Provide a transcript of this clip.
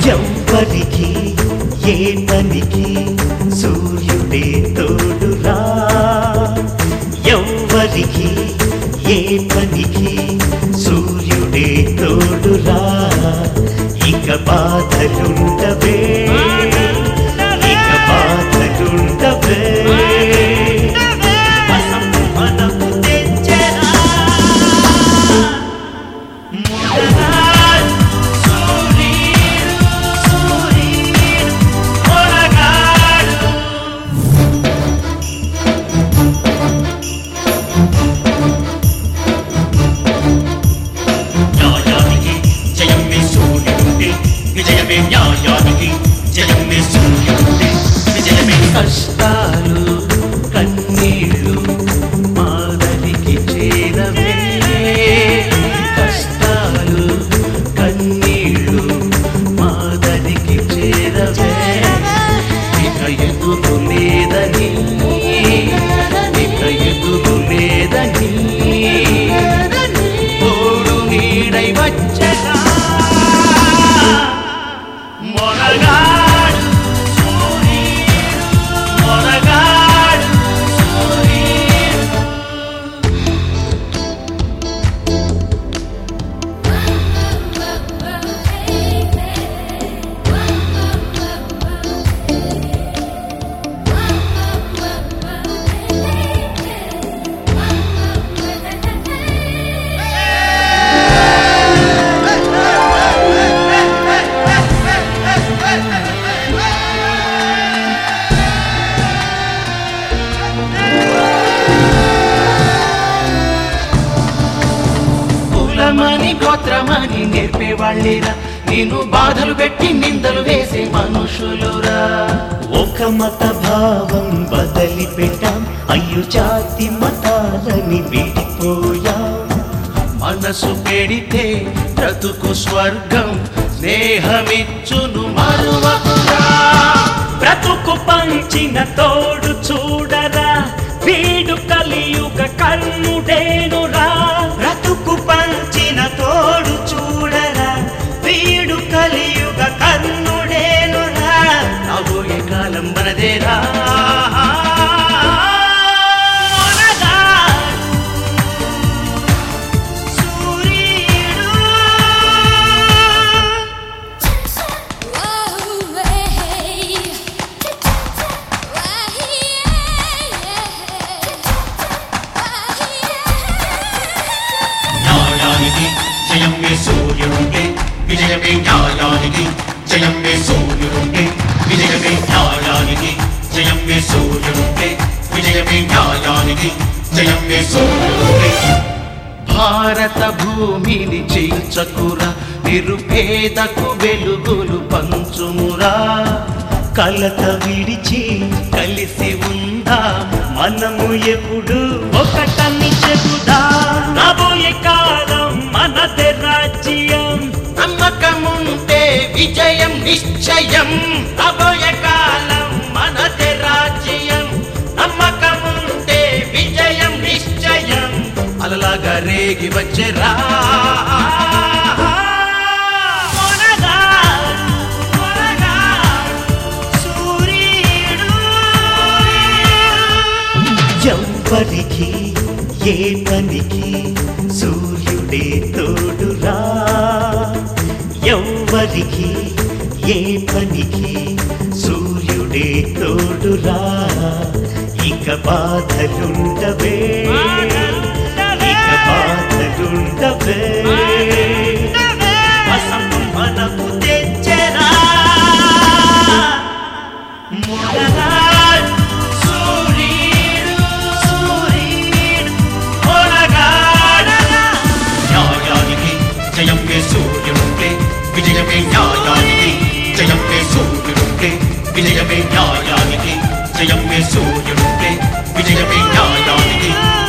ఎవ్వరికి ఏ పనికి సూర్యుడే తోడురా ఎవ్వరికి ఏ పనికి సూర్యుడే తోడురా ఇక బాధలుండవే ఇక బాధలుండవే వసంతం మనకు తెచ్చెరా. మునగాడు సూర్యుడు, సూర్యుడు మునగాడు. న్యాయానికి జయమే సూర్యుడుంటే విజయమే న్యాయానికి జయమే సూర్యుడుంటే విజయమే కష్టాలు కన్నీళ్ళు మాదరికి చేరవే కష్టాలు కన్నీళ్ళు మాదరికి చేరవే ఇక ఎదురు లేదని ఇక ఎదురు లేదని తోడు నీడై వచ్చగా మొనగాడు సూర్యుడు మొనగాడు సూర్యుడు కులమని గోత్రమని నేర్పేవాళ్ళేరా నేను బాధలు పెట్టి నిందలు వేసే మనుషులురా ఒక మత భావం బదలి పెట్టాం అయ్యు జాతి మతాలని విడిపోయాం మనసు పెడితే బ్రతుకు స్వర్గం స్నేహమిచ్చును మరువకురా బ్రతుకు పంచిన తోడు చూడరా వీడు కలియుగ కన్నుడేనురా బ్రతుకు పంచిన తోడు చూడరా వీడు కలియుగ కన్నుడేనురా రాబోయే కాలం మనదేరా మొనగాడు సూర్యుడు న్యాయానికి జయమే సూర్యుడుంటే విజయమే న్యాయానికి జయమే సూర్యుడుంటే విజయమే న్యాయానికి జయమే సూర్యుడుంటే విజయమే న్యాయానికి జయమే సూర్యుడుంటే భారత భూమిని చీల్చకురా నిరుపేదకు వెలుగులు పంచుమురా కలత విడిచి కలిసి ఉందా మనము ఎప్పుడు ఒకటని చెబుదా రాబోయే కాలం మనదే రాజ్యం నమ్మకముంటే విజయం నిశ్చయం రాబోయే కాలం మనదే రాజ్యం నమ్మకముంటే విజయం నిశ్చయం అలలాగా రేగి వచ్చేరా మొనగాడు, మొనగాడు, సూర్యుడు. ఎవ్వరికి ఏ పనికి సూర్యుడే తోడురా ఎవ్వరికి ఏ పనికి సూర్యుడే తోడురా ఇక బాధలుండవే ఇక బాధలుండవే వసంతం మనకు తెచ్చెరా మొనగాడు సూర్యుడు, సూర్యుడు మొనగాడరా. న్యాయానికి జయమే సూర్యుడుంటే విజయమే న్యాయానికి జయమే సూర్యుడుంటే విజయమే న్యాయానికి జయమే సూర్యుడుంటే విజయమే న్యాయానికి